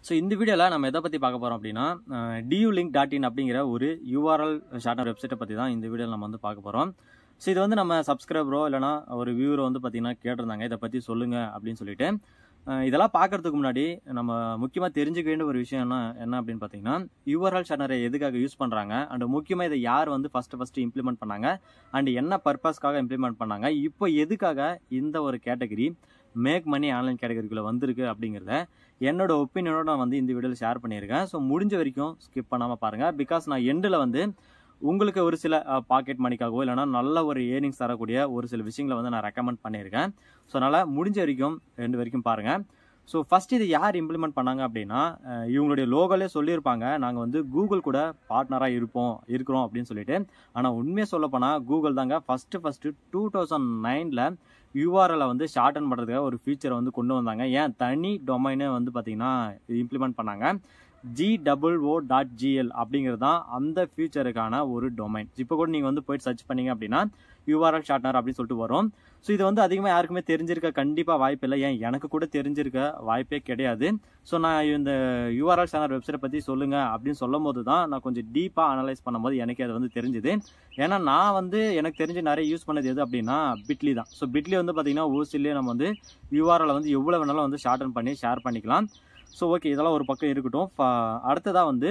so இந்த வீடியோவில் நம்ம எதை பற்றி பார்க்க போகிறோம் அப்படின்னா டியூ லிங்க் டாட் இன் அப்படிங்கிற ஒரு யூஆர்எல் ஷார்ட் வெப்சைட்டை பற்றி தான் இந்த வீடியோவில் நம்ம வந்து பார்க்க போகிறோம் ஸோ இது வந்து நம்ம சப்ஸ்கிரைபரோ இல்லைனா ஒரு வியூவரோ வந்து பார்த்தீங்கன்னா கேட்டிருந்தாங்க இதை பற்றி சொல்லுங்கள் அப்படின்னு சொல்லிட்டு அஹ் இதெல்லாம் பார்க்கறதுக்கு முன்னாடி நம்ம முக்கியமாக தெரிஞ்சுக்க வேண்டிய ஒரு விஷயம் என்ன என்ன அப்படின்னு பார்த்தீங்கன்னா யூஆர்எல் ஷார்ட்டரை எதுக்காக யூஸ் பண்ணுறாங்க அண்ட் முக்கியமாக இதை யார் வந்து ஃபஸ்ட்டு ஃபஸ்ட்டு இம்ப்ளிமெண்ட் பண்ணாங்க அண்ட் என்ன பர்பஸ்க்காக இம்ப்ளிமெண்ட் பண்ணாங்க இப்போ எதுக்காக இந்த ஒரு கேட்டகரி மேக் மணி ஆன்லைன் கேட்டகரிக்குள்ளே வந்திருக்கு அப்படிங்கிறத என்னோட ஒப்பீனியனோட நான் வந்து இந்த வீடியோவில் ஷேர் பண்ணியிருக்கேன் ஸோ முடிஞ்ச வரைக்கும் ஸ்கிப் பண்ணாமல் பாருங்கள் பிகாஸ் நான் எண்டில் வந்து உங்களுக்கு ஒரு சில பாக்கெட் மணிக்காகவோ இல்லைனா நல்ல ஒரு ஏர்னிங்ஸ் தரக்கூடிய ஒரு சில விஷயங்களை வந்து நான் ரெக்கமெண்ட் பண்ணியிருக்கேன் ஸோ அதனால் முடிஞ்ச வரைக்கும் ரெண்டு வரைக்கும் பாருங்கள் ஸோ ஃபஸ்ட் இது யார் இம்ப்ளிமெண்ட் பண்ணாங்க அப்படின்னா அஹ் இவங்களுடைய லோகோலே சொல்லியிருப்பாங்க நாங்கள் வந்து கூகுள் கூட பார்ட்னராக இருப்போம் இருக்கிறோம் அப்படின்னு சொல்லிட்டு ஆனால் உண்மையை சொல்லப்போனால் கூகுள் தாங்க ஃபஸ்ட்டு ஃபஸ்ட்டு டூ தௌசண்ட் நைனில் யூஆர்எலை வந்து ஷார்டன் பண்ணுறதுக்காக ஒரு ஃபீச்சரை வந்து கொண்டு வந்தாங்க ஏன் தனி டொமைனே வந்து பார்த்தீங்கன்னா இம்ப்ளிமெண்ட் பண்ணாங்க G double O dot GL அப்படிங்கிறது தான் அந்த ஃபியூச்சருக்கான ஒரு டொமைன் இப்போ கூட நீங்கள் வந்து போயிட்டு சர்ச் பண்ணீங்க அப்படின்னா யூஆர்எல் ஷார்ட்னர் அப்படின்னு சொல்லிட்டு வரும் ஸோ இது வந்து அதிகமாக யாருக்குமே தெரிஞ்சிருக்க கண்டிப்பாக வாய்ப்பு இல்லை ஏன் எனக்கு கூட தெரிஞ்சிருக்க வாய்ப்பே கிடையாது ஸோ நான் இந்த யூஆர்எல் ஷார்ட்னர் வெப்சைட்டை பற்றி சொல்லுங்கள் அப்படின்னு சொல்லும் போது தான் நான் கொஞ்சம் டீப்பாக அனலைஸ் பண்ணும்போது எனக்கு அது வந்து தெரிஞ்சுது ஏன்னா நான் வந்து எனக்கு தெரிஞ்சு நிறைய யூஸ் பண்ணது எது அப்படின்னா பிட்லி தான் ஸோ பிட்லி வந்து பார்த்தீங்கன்னா ஊசிலே நம்ம வந்து யூஆர்எல் வந்து எவ்வளோ வேணாலும் வந்து ஷார்டன் பண்ணி ஷேர் பண்ணிக்கலாம் ஸோ ஓகே இதெல்லாம் ஒரு பக்கம் இருக்கட்டும் அடுத்ததாக வந்து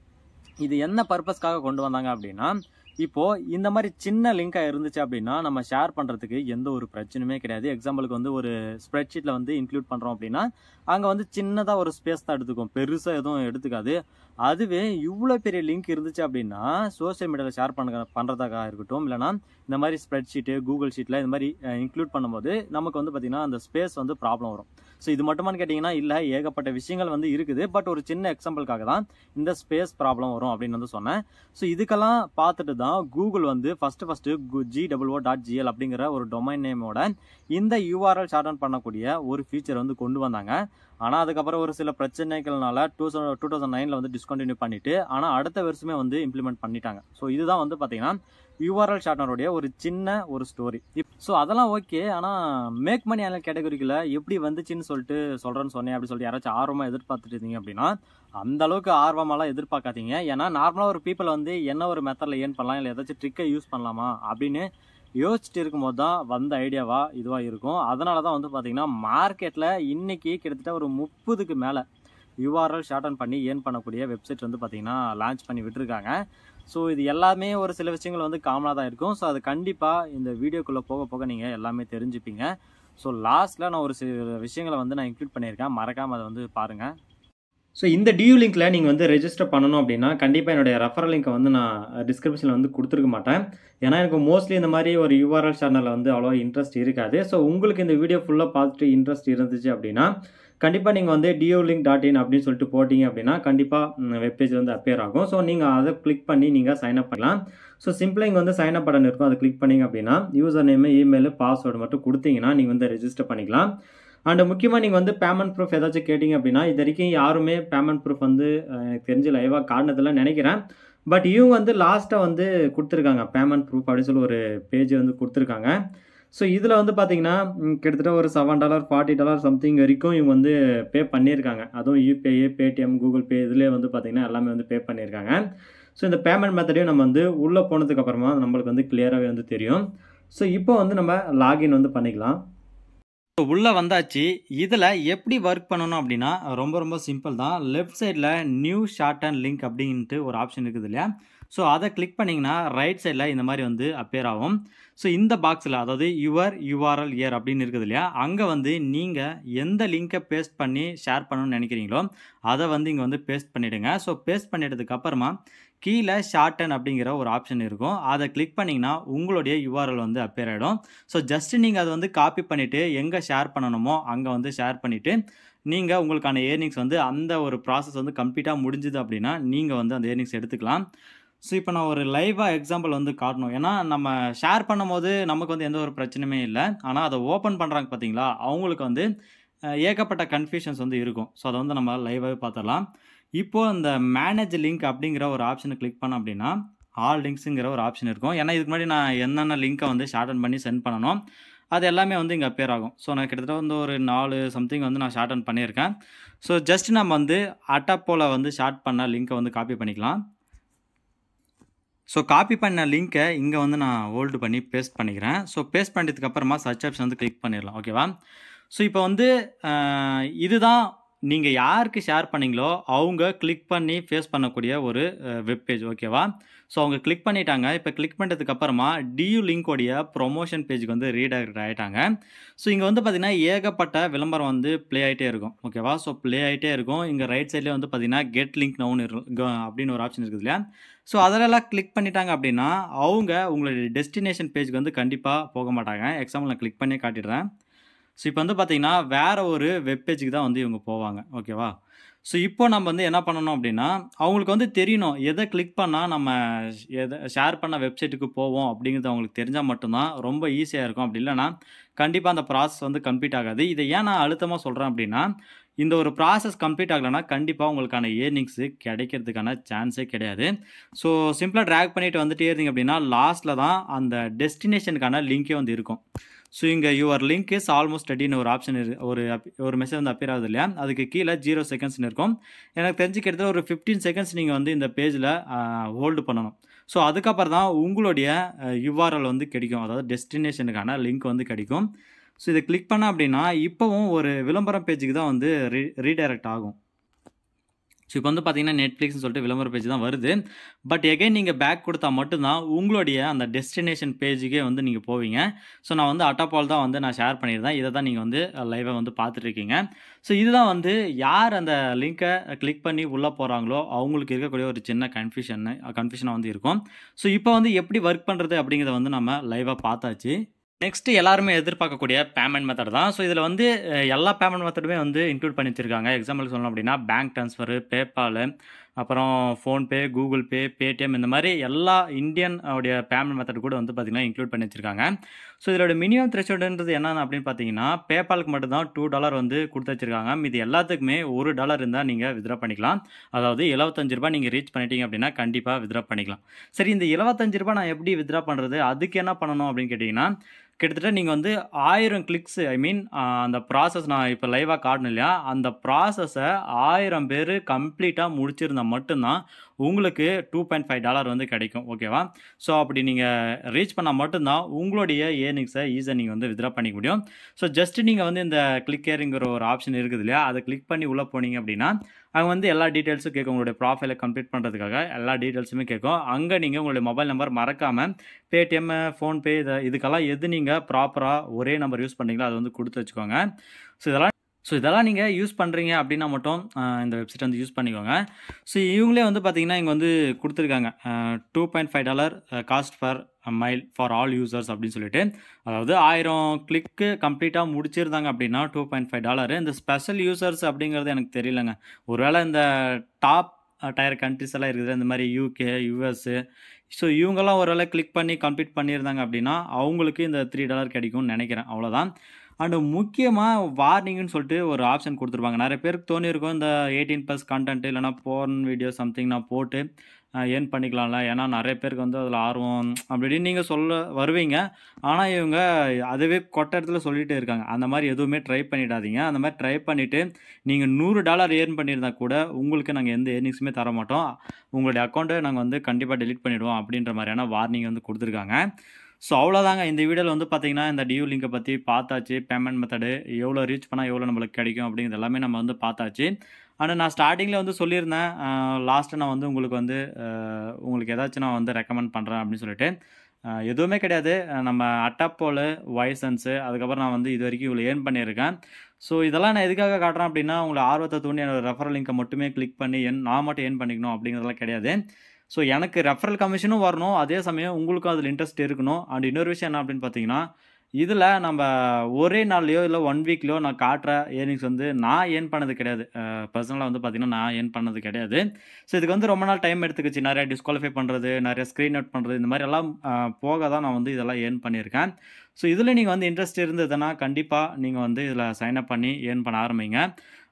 இது என்ன பர்பஸ்க்காக கொண்டு வந்தாங்க அப்படின்னா இப்போது இந்த மாதிரி சின்ன லிங்காக இருந்துச்சு அப்படின்னா நம்ம ஷேர் பண்ணுறதுக்கு எந்த ஒரு பிரச்சனையுமே கிடையாது எக்ஸாம்பிளுக்கு வந்து ஒரு ஸ்ப்ரெட்ஷீட்டில் வந்து இன்க்ளூட் பண்ணுறோம் அப்படின்னா அங்கே வந்து சின்னதாக ஒரு ஸ்பேஸ் தான் எடுத்துக்கும் பெருசாக எதுவும் எடுத்துக்காது அதுவே இவ்வளோ பெரிய லிங்க் இருந்துச்சு அப்படின்னா சோஷியல் மீடியாவில் ஷேர் பண்ண பண்ணுறதாக இருக்கட்டும் இல்லைனா இந்த மாதிரி ஸ்ப்ரெட் ஷீட்டு கூகுள் ஷீட்டில் இந்த மாதிரி இன்க்ளூட் பண்ணும்போது நமக்கு வந்து பார்த்திங்கன்னா அந்த ஸ்பேஸ் வந்து ப்ராப்ளம் வரும் ஸோ இது மட்டுமான்னு கேட்டிங்கன்னா இல்லை ஏகப்பட்ட விஷயங்கள் வந்து இருக்குது பட் ஒரு சின்ன எக்ஸாம்பிளுக்காக தான் இந்த ஸ்பேஸ் ப்ராப்ளம் வரும் அப்படின்னு வந்து சொன்னேன் ஸோ இதுக்கெல்லாம் பார்த்துட்டு தான் கூகுள் வந்து first first G double O dot GL அப்படிங்கிற ஒரு டொமைன் நேமோட இந்த யூஆர்எல் ஷார்டன் பண்ணக்கூடிய ஒரு ஃபீச்சர் வந்து கொண்டு வந்தாங்க ஆனால் அதுக்கப்புறம் ஒரு சில பிரச்சனைகள்னால டூ டூ தௌசண்ட் நைனில் வந்து டிஸ்கண்டினியூ பண்ணிட்டு ஆனால் அடுத்த வருஷமே வந்து இம்ப்ளிமெண்ட் பண்ணிட்டாங்க ஸோ இதுதான் வந்து பார்த்தீங்கன்னா யூஆர்எல் ஷார்ட்னருடைய ஒரு சின்ன ஒரு ஸ்டோரி ஸோ அதெல்லாம் ஓகே ஆனால் மேக் மணி ஆன்லைன் கேட்டகரிக்குள்ள எப்படி வந்துச்சுன்னு சொல்லிட்டு சொல்கிறேன்னு சொன்னேன் அப்படின்னு சொல்லிட்டு யாராச்சும் ஆர்வமாக எதிர்பார்த்துட்டு இருந்தீங்க அப்படின்னா அந்த அளவுக்கு ஆர்வமெல்லாம் எதிர்பார்க்காதீங்க ஏன்னா நார்மலாக ஒரு பீப்புள் வந்து என்ன ஒரு மெத்தடில் ஏன் பண்ணலாம் இல்லை ஏதாச்சும் ட்ரிக்கை யூஸ் பண்ணலாமா அப்படின்னு யோசிச்சுட்டு இருக்கும்போது தான் வந்த ஐடியாவா இதுவாக இருக்கும் அதனால தான் வந்து பார்த்தீங்கன்னா மார்க்கெட்டில் இன்னைக்கு கிட்டத்தட்ட ஒரு முப்பதுக்கு மேலே யூஆர்எல் ஷார்டன் பண்ணி ஏர்ன் பண்ணக்கூடிய வெப்சைட் வந்து பார்த்தீங்கன்னா லான்ச் பண்ணி விட்டுருக்காங்க ஸோ இது எல்லாமே ஒரு சில விஷயங்கள் வந்து காமனாக தான் இருக்கும் ஸோ அது கண்டிப்பாக இந்த வீடியோக்குள்ளே போக போக நீங்கள் எல்லாமே தெரிஞ்சுப்பீங்க ஸோ லாஸ்ட்டில் நான் ஒரு சில விஷயங்களை வந்து நான் இன்க்ளூட் பண்ணியிருக்கேன் மறக்காமல் அதை வந்து பாருங்கள் ஸோ இந்த டியூ லிங்க்கில் நீங்கள் வந்து ரெஜிஸ்டர் பண்ணணும் அப்படின்னா கண்டிப்பாக என்னுடைய ரெஃபரல் லிங்க்கை வந்து நான் டிஸ்கிரிப்ஷனில் வந்து கொடுத்துருக்க மாட்டேன் ஏன்னா எனக்கு மோஸ்ட்லி இந்த மாதிரி ஒரு யூஆர்எல் சேனலில் வந்து அவ்வளோ இன்ட்ரெஸ்ட் இருக்காது ஸோ உங்களுக்கு இந்த வீடியோ ஃபுல்லாக பார்த்துட்டு இன்ட்ரெஸ்ட் இருந்துச்சு அப்படின்னா கண்டிப்பாக நீங்கள் வந்து டியூ லிங்க் டாட் இன் அப்படின்னு சொல்லிட்டு போட்டிங்க அப்படின்னா கண்டிப்பாக வெப்பேஜ் வந்து அப்பியர் ஆகும் ஸோ நீங்கள் அதை கிளிக் பண்ணி நீங்கள் சைன் அப் பண்ணலாம் ஸோ சிம்பிளாக இங்கே வந்து சைன் அப் பட்டன் இருக்கும் அதை கிளிக் பண்ணிங்க அப்படின்னா யூசர் நேமு இமெயில் பாஸ்வேர்டு மட்டும் கொடுத்தீங்கன்னா நீங்கள் வந்து ரெஜிஸ்டர் பண்ணிக்கலாம் அண்ட் முக்கியமாக நீங்கள் வந்து பேமெண்ட் ப்ரூஃப் ஏதாச்சும் கேட்டிங்க அப்படின்னா இது வரைக்கும் யாருமே பேமெண்ட் ப்ரூஃப் வந்து எனக்கு தெரிஞ்சு லைவாக காட்டினதில்ல நினைக்கிறேன் பட் இவங்க வந்து லாஸ்ட்டாக வந்து கொடுத்துருக்காங்க பேமெண்ட் ப்ரூஃப் அப்படின்னு சொல்லி ஒரு பேஜ் வந்து கொடுத்துருக்காங்க ஸோ இதில் வந்து பார்த்தீங்கன்னா கிட்டத்தட்ட ஒரு seven dollar forty dollar something வரைக்கும் இவங்க வந்து பே பண்ணியிருக்காங்க அதுவும் யூபிஐ பேடிஎம் கூகுள் பே இதிலே வந்து பார்த்திங்கன்னா எல்லாமே வந்து பே பண்ணியிருக்காங்க ஸோ இந்த பேமெண்ட் மெத்தடையும் நம்ம வந்து உள்ளே போனதுக்கப்புறமா நம்மளுக்கு வந்து கிளியராகவே வந்து தெரியும் ஸோ இப்போ வந்து நம்ம லாகின் வந்து பண்ணிக்கலாம் ஸோ உள்ளே வந்தாச்சு இதில் எப்படி ஒர்க் பண்ணணும் அப்படின்னா ரொம்ப ரொம்ப சிம்பிள் தான் லெஃப்ட் சைடில் நியூ ஷார்ட் அண்ட் லிங்க் அப்படின்ட்டு ஒரு ஆப்ஷன் இருக்குது இல்லையா ஸோ அதை கிளிக் பண்ணிங்கன்னா ரைட் சைடில் இந்த மாதிரி வந்து அப்பேர் ஆகும் ஸோ இந்த பாக்ஸில் அதாவது யுவர் யூஆர்எல் இயர் அப்படின்னு இருக்குது இல்லையா அங்கே வந்து நீங்கள் எந்த லிங்க்கை பேஸ்ட் பண்ணி ஷேர் பண்ணணும்னு நினைக்கிறீங்களோ அதை வந்து இங்கே வந்து பேஸ்ட் பண்ணிவிடுங்க ஸோ பேஸ்ட் பண்ணிட்டதுக்கு அப்புறமா கீழே ஷார்டன் அப்படிங்கிற ஒரு ஆப்ஷன் இருக்கும் அதை கிளிக் பண்ணிங்கன்னா உங்களுடைய யூஆர்எல் வந்து அப்பேர் ஆகிடும் ஸோ ஜஸ்ட் நீங்கள் அதை வந்து காப்பி பண்ணிவிட்டு எங்கே ஷேர் பண்ணணுமோ அங்கே வந்து ஷேர் பண்ணிவிட்டு நீங்கள் உங்களுக்கான ஏர்னிங்ஸ் வந்து அந்த ஒரு ப்ராசஸ் வந்து கம்ப்ளீட்டாக முடிஞ்சுது அப்படின்னா நீங்கள் வந்து அந்த ஏர்னிங்ஸ் எடுத்துக்கலாம் ஸோ இப்போ நான் ஒரு லைவாக எக்ஸாம்பிள் வந்து காட்டணும் ஏன்னா நம்ம ஷேர் பண்ணும்போது நமக்கு வந்து எந்த ஒரு பிரச்சனையுமே இல்லை ஆனால் அதை ஓப்பன் பண்ணுறாங்க பார்த்தீங்களா அவங்களுக்கு வந்து ஏகப்பட்ட கன்ஃபியூஷன்ஸ் வந்து இருக்கும் ஸோ அதை வந்து நம்ம லைவாகவே பார்த்துடலாம் இப்போது இந்த மேனேஜ் லிங்க் அப்படிங்கிற ஒரு ஆப்ஷனை கிளிக் பண்ணோம் அப்படின்னா ஆல் லிங்க்ஸுங்கிற ஒரு ஆப்ஷன் இருக்கும் ஏன்னா இதுக்கு முன்னாடி நான் என்னென்ன லிங்க்கை வந்து ஷார்டன் பண்ணி சென்ட் பண்ணணும் அது எல்லாமே வந்து இங்கே appear ஆகும் ஸோ நான் கிட்டத்தட்ட வந்து ஒரு நாலு சம்திங் வந்து நான் ஷார்ட் அவுட் பண்ணியிருக்கேன் ஸோ ஜஸ்ட் நம்ம வந்து அட்டப்போல வந்து ஷார்ட் பண்ண லிங்க்கை வந்து காப்பி பண்ணிக்கலாம் ஸோ காப்பி பண்ண லிங்க்கை இங்கே வந்து நான் ஹோல்டு பண்ணி பேஸ்ட் பண்ணிக்கிறேன் ஸோ பேஸ்ட் பண்ணதுக்கு அப்புறமா சர்ச் ஆப்ஷன் வந்து கிளிக் பண்ணிடலாம் ஓகேவா ஸோ இப்போ வந்து அஹ், இதுதான் நீங்கள் யாருக்கு ஷேர் பண்ணீங்களோ அவங்க கிளிக் பண்ணி ஃபேஸ் பண்ணக்கூடிய ஒரு வெப் பேஜ் ஓகேவா ஸோ அவங்க கிளிக் பண்ணிட்டாங்க இப்போ கிளிக் பண்ணுறதுக்கு அப்புறமா டியூ லிங்கோடைய ப்ரொமோஷன் பேஜுக்கு வந்து ரீடைரக்ட் ஆகிட்டாங்க ஸோ இங்கே வந்து பார்த்தீங்கன்னா ஏகப்பட்ட விளம்பரம் வந்து ப்ளே ஆகிட்டே இருக்கும் ஓகேவா ஸோ ப்ளே ஆகிட்டே இருக்கும் இங்கே ரைட் சைட்லேயே வந்து பார்த்தீங்கன்னா கெட் லிங்க் நவுன் அப்படின்னு ஒரு ஆப்ஷன் இருக்குது இல்லையா ஸோ அதிலெல்லாம் கிளிக் பண்ணிட்டாங்க அப்படின்னா அவங்க உங்களுடைய டெஸ்டினேஷன் பேஜுக்கு வந்து கண்டிப்பாக போக மாட்டாங்க எக்ஸாம்பிள் நான் கிளிக் பண்ணி காட்டிடுறேன் ஸோ இப்போ வந்து பார்த்தீங்கன்னா வேற ஒரு வெப் பேஜுக்கு தான் வந்து இவங்க போவாங்க ஓகேவா ஸோ இப்போ நம்ம வந்து என்ன பண்ணணும் அப்படின்னா அவங்களுக்கு வந்து தெரியணும் எதை கிளிக் பண்ணால் நம்ம எதை ஷேர் பண்ண வெப்சைட்டுக்கு போவோம் அப்படிங்கிறது அவங்களுக்கு தெரிஞ்சால் மட்டும்தான் ரொம்ப ஈஸியாக இருக்கும் அப்படி இல்லைன்னா கண்டிப்பாக அந்த ப்ராசஸ் வந்து கம்ப்ளீட் ஆகாது இதை ஏன் நான் அழுத்தமாக சொல்கிறேன் அப்படின்னா இந்த ஒரு ப்ராசஸ் கம்ப்ளீட் ஆகலைன்னா கண்டிப்பாக உங்களுக்கான ஏர்னிங்ஸு கிடைக்கிறதுக்கான சான்ஸே கிடையாது ஸோ சிம்பிளாக ட்ராக் பண்ணிட்டு வந்துட்டே இருந்தீங்க அப்படின்னா லாஸ்ட்டில் தான் அந்த டெஸ்டினேஷனுக்கான லிங்கே வந்து இருக்கும் ஸோ இங்கே யுவர் லிங்க் இஸ் ஆல்மோஸ்ட் ரெடின்னு ஒரு ஆப்ஷன் இரு ஒரு app- ஒரு மெசேஜ் வந்து அப்பியர் ஆகுது இல்லையா அதுக்கு கீழே ஜீரோ செகண்ட்ஸ்னு இருக்கும் எனக்கு தெரிஞ்சு கிட்டத்தட்ட ஒரு ஃபிஃப்டீன் செகண்ட்ஸ் நீங்கள் வந்து இந்த பேஜில் ஹோல்டு பண்ணணும் ஸோ அதுக்கப்புறம் தான் உங்களுடைய யுஆர்எல் வந்து கிடைக்கும் அதாவது டெஸ்டினேஷனுக்கான லிங்க் வந்து கிடைக்கும் ஸோ இதை கிளிக் பண்ண அப்படின்னா இப்போவும் ஒரு விளம்பரம் பேஜுக்கு தான் வந்து ரீ ரீடைரக்ட் ஆகும் ஸோ இப்போ வந்து பார்த்தீங்கன்னா நெட்ஃப்ளிக்ஸ்னு சொல்லிட்டு விளம்பர பேஜ் தான் வருது பட் எகைன் நீங்கள் பேக் கொடுத்தா மட்டும்தான் உங்களுடைய அந்த டெஸ்டினேஷன் பேஜுக்கே வந்து நீங்கள் போவீங்க ஸோ நான் வந்து அட்டாபால் தான் வந்து நான் ஷேர் பண்ணியிருந்தேன் இதை தான் நீங்கள் வந்து லைவாக வந்து பார்த்துட்ருக்கீங்க ஸோ இதுதான் வந்து யார் அந்த லிங்க்கை கிளிக் பண்ணி உள்ளே போகிறாங்களோ அவங்களுக்கு இருக்கக்கூடிய ஒரு சின்ன கன்ஃபியூஷன் கன்ஃபியூஷனாக வந்து இருக்கும் ஸோ இப்போ வந்து எப்படி ஒர்க் பண்ணுறது அப்படிங்கிறத வந்து நம்ம லைவாக பார்த்தாச்சு நெக்ஸ்ட் எல்லாருமே எதிர்பார்க்கக்கூடிய பேமெண்ட் மெத்தட் தான் ஸோ இதில் வந்து அஹ், எல்லா பேமெண்ட் மெத்தடுமே வந்து இன்க்ளூட் பண்ணி வச்சிருக்காங்க எக்ஸாம்பிள் சொல்லணும் அப்படின்னா பேங்க் ட்ரான்ஸ்ஃபரு பேபால் அப்புறம் ஃபோன்பே கூகுள் பே பேடிஎம் இந்த மாதிரி எல்லா இந்தியன் உடைய பேமெண்ட் மெத்தட் கூட வந்து பார்த்திங்கன்னா இன்க்ளூட் பண்ணி வச்சிருக்காங்க ஸோ இதோட மினிமம் த்ரெஷோல்டுன்றது என்னென்ன அப்படின்னு பார்த்தீங்கன்னா பேபாலுக்கு மட்டும்தான் டூ டாலர் வந்து கொடுத்து வச்சிருக்காங்க மீதி எல்லாத்துக்குமே ஒரு டாலர் இருந்தால் நீங்கள் வித்ரா பண்ணிக்கலாம் அதாவது எழுபத்தஞ்சு ரூபாய் நீங்கள் ரீச் பண்ணிட்டீங்க அப்படின்னா கண்டிப்பாக வித்ரா பண்ணிக்கலாம் சரி இந்த எழுபத்தஞ்சு ரூபாய் நான் எப்படி வித்ரா பண்ணுறது அதுக்கு என்ன பண்ணணும் அப்படின்னு கேட்டிங்கன்னா கிட்டத்தட்ட நீங்கள் வந்து ஆயிரம் கிளிக்ஸ் ஐ மீன் அந்த ப்ராசஸ் நான் இப்போ லைவாக காட்டணும் இல்லையா அந்த ப்ராசஸை ஆயிரம் பேர் கம்ப்ளீட்டாக முடிச்சிருந்தா மட்டும்தான் உங்களுக்கு டூ பாயிண்ட் ஃபைவ் டாலர் வந்து கிடைக்கும் ஓகேவா ஸோ அப்படி நீங்கள் ரீச் பண்ணால் மட்டும்தான் உங்களுடைய ஏர்னிங்ஸை ஈஸியாக நீங்கள் வந்து வித்ரா பண்ணிக்க முடியும் ஸோ ஜஸ்ட் நீங்கள் வந்து இந்த கிளிக்கேருங்கிற ஒரு ஆப்ஷன் இருக்குது இல்லையா அதை கிளிக் பண்ணி உள்ளே போனீங்க அப்படின்னா அங்கே வந்து எல்லா டீட்டெயில்ஸும் கேட்கும் உங்களுடைய ப்ராஃபைலை கம்ப்ளீட் பண்ணுறதுக்காக எல்லா டீட்டெயில்ஸுமே கேட்கும் அங்கே நீங்கள் உங்களுடைய மொபைல் நம்பர் மறக்காமல் பேடிஎம் ஃபோன்பே இதை இதுக்கெல்லாம் எது நீங்கள் ப்ராப்பராக ஒரே நம்பர் யூஸ் பண்ணுறீங்களோ அதை வந்து கொடுத்து வச்சுக்கோங்க ஸோ இதெல்லாம் ஸோ இதெல்லாம் நீங்கள் யூஸ் பண்ணுறீங்க அப்படின்னா மட்டும் ஆஹ், இந்த வெப்சைட் வந்து யூஸ் பண்ணிக்கோங்க ஸோ இவங்களே வந்து பார்த்தீங்கன்னா இங்கே வந்து கொடுத்துருக்காங்க two point five dollar cost for mile for all users அப்படின்னு சொல்லிட்டு அதாவது ஆயிரம் கிளிக்கு கம்ப்ளீட்டாக முடிச்சிருந்தாங்க அப்படின்னா டூ பாயிண்ட் ஃபைவ் டாலர் இந்த ஸ்பெஷல் யூசர்ஸ் அப்படிங்கிறது எனக்கு தெரியலங்க ஒருவேளை இந்த டாப் டயர் கண்ட்ரிஸ் எல்லாம் இருக்குது இந்த மாதிரி யூகே யூஎஸ்ஸு ஸோ இவங்கெல்லாம் ஒருவேளை கிளிக் பண்ணி கம்ப்ளீட் பண்ணியிருந்தாங்க அப்படின்னா அவங்களுக்கு இந்த த்ரீ டாலர் கிடைக்கும்னு நினைக்கிறேன் அவ்வளோதான் அண்டு முக்கியமாக வார்னிங்னு சொல்லிட்டு ஒரு ஆப்ஷன் கொடுத்துருப்பாங்க நிறைய பேருக்கு தோணியிருக்கும் இந்த எயிட்டீன் ப்ளஸ் கண்டென்ட் இல்லைனா போர்ன் வீடியோ சம்திங் நான் போட்டு ஏர்ன் பண்ணிக்கலாம்ல ஏன்னா நிறைய பேருக்கு வந்து அதில் ஆர்வம் அப்படின்னு நீங்கள் சொல்ல வருவீங்க ஆனால் இவங்க அதுவே கொட்ட இடத்துல சொல்லிகிட்டே இருக்காங்க அந்த மாதிரி எதுவுமே ட்ரை பண்ணிடாதீங்க அந்த மாதிரி ட்ரை பண்ணிவிட்டு நீங்கள் நூறு டாலர் ஏர்ன் பண்ணியிருந்தா கூட உங்களுக்கு நாங்கள் எந்த ஏர்னிங்ஸுமே தர மாட்டோம் உங்களுடைய அக்கௌண்ட்டை நாங்கள் வந்து கண்டிப்பாக டெலிட் பண்ணிவிடுவோம் அப்படின்ற மாதிரியான வார்னிங் வந்து கொடுத்துருக்காங்க ஸோ அவ்வளோதாங்க இந்த வீடியோவில் வந்து பார்த்தீங்கன்னா இந்த டியூ லிங்கை பற்றி பார்த்தாச்சு பேமெண்ட் மெத்தடு எவ்வளோ ரீச் பண்ணால் எவ்வளோ நம்மளுக்கு கிடைக்கும் அப்படிங்கிறது எல்லாமே நம்ம வந்து பார்த்தாச்சு ஆனால் நான் ஸ்டார்டிங்கில் வந்து சொல்லியிருந்தேன் லாஸ்ட்டு நான் வந்து உங்களுக்கு வந்து அஹ், உங்களுக்கு ஏதாச்சும் நான் வந்து ரெக்கமெண்ட் பண்ணுறேன் அப்படின்னு சொல்லிட்டு அஹ், எதுவுமே கிடையாது அஹ், நம்ம அட்டப்போல் வைசன்ஸு அதுக்கப்புறம் நான் வந்து இது வரைக்கும் இவ்வளோ ஏர்ன் பண்ணியிருக்கேன் ஸோ இதெல்லாம் நான் எதுக்காக காட்டுறேன் அப்படின்னா உங்களை ஆர்வத்தை தூண்டி என்னோட ரெஃபரல் லிங்கை மட்டுமே கிளிக் பண்ணி என் நான் மட்டும் ஏர்ன் பண்ணிக்கணும் அப்படிங்கிறதெல்லாம் கிடையாது ஸோ எனக்கு ரெஃபரல் கமிஷனும் வரணும் அதே சமயம் உங்களுக்கும் அதில் இன்ட்ரெஸ்ட் இருக்கணும் அண்ட் இன்னொரு விஷயம் என்ன அப்படின்னு பார்த்தீங்கன்னா இதில் நம்ம ஒரே நாள்லையோ இல்லை ஒன் வீக்லையோ நான் காட்டுற ஏர்னிங்ஸ் வந்து நான் ஏர்ன் பண்ணது கிடையாது பர்சனலாக வந்து பார்த்தீங்கன்னா நான் ஏர்ன் பண்ணது கிடையாது ஸோ இதுக்கு வந்து ரொம்ப நாள் டைம் எடுத்துக்கிச்சு நிறைய டிஸ்குவாலிஃபை பண்ணுறது நிறைய ஸ்க்ரீன் அவுட் பண்ணுறது இந்த மாதிரி எல்லாம் அஹ், போக தான் நான் வந்து இதெல்லாம் ஏர்ன் பண்ணியிருக்கேன் ஸோ இதில் நீங்கள் வந்து இன்ட்ரெஸ்ட் இருந்ததுன்னா கண்டிப்பாக நீங்கள் வந்து இதில் சைன் அப் பண்ணி ஏர்ன் பண்ண ஆரம்பிங்க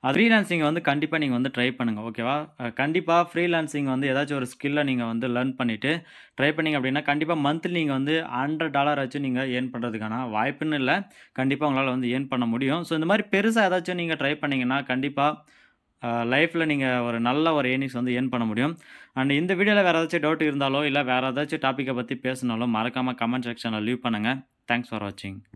அது ஃப்ரீலான்சிங் வந்து கண்டிப்பாக நீங்கள் வந்து ட்ரை பண்ணுங்கள் ஓகேவா கண்டிப்பாக ஃப்ரீலான்சிங் வந்து ஏதாச்சும் ஒரு ஸ்கில்லை நீங்கள் வந்து லேர்ன் பண்ணிவிட்டு ட்ரை பண்ணிங்க அப்படின்னா கண்டிப்பாக மந்த்லி நீங்கள் வந்து ஹண்ட்ரட் டாலர் வச்சு நீங்கள் ஏர்ன் பண்ணுறதுக்கான வாய்ப்புன்னு இல்லை கண்டிப்பாக உங்களால் வந்து ஏர்ன் பண்ண முடியும் ஸோ இந்த மாதிரி பெருசாக ஏதாச்சும் நீங்கள் ட்ரை பண்ணிங்கன்னா கண்டிப்பாக லைஃப்பில் நீங்கள் ஒரு நல்ல ஒரு ஏர்னிங்ஸ் வந்து ஏர்ன் பண்ண முடியும் அண்ட் இந்த வீடியோவில் வேறு ஏதாச்சும் டவுட் இருந்தாலோ இல்லை வேறு ஏதாச்சும் டாப்பிக்கை பற்றி பேசினாலோ மறக்காமல் கமெண்ட் செக்ஷனில் லீவ் பண்ணுங்கள் தேங்க்ஸ் ஃபார் வாட்சிங்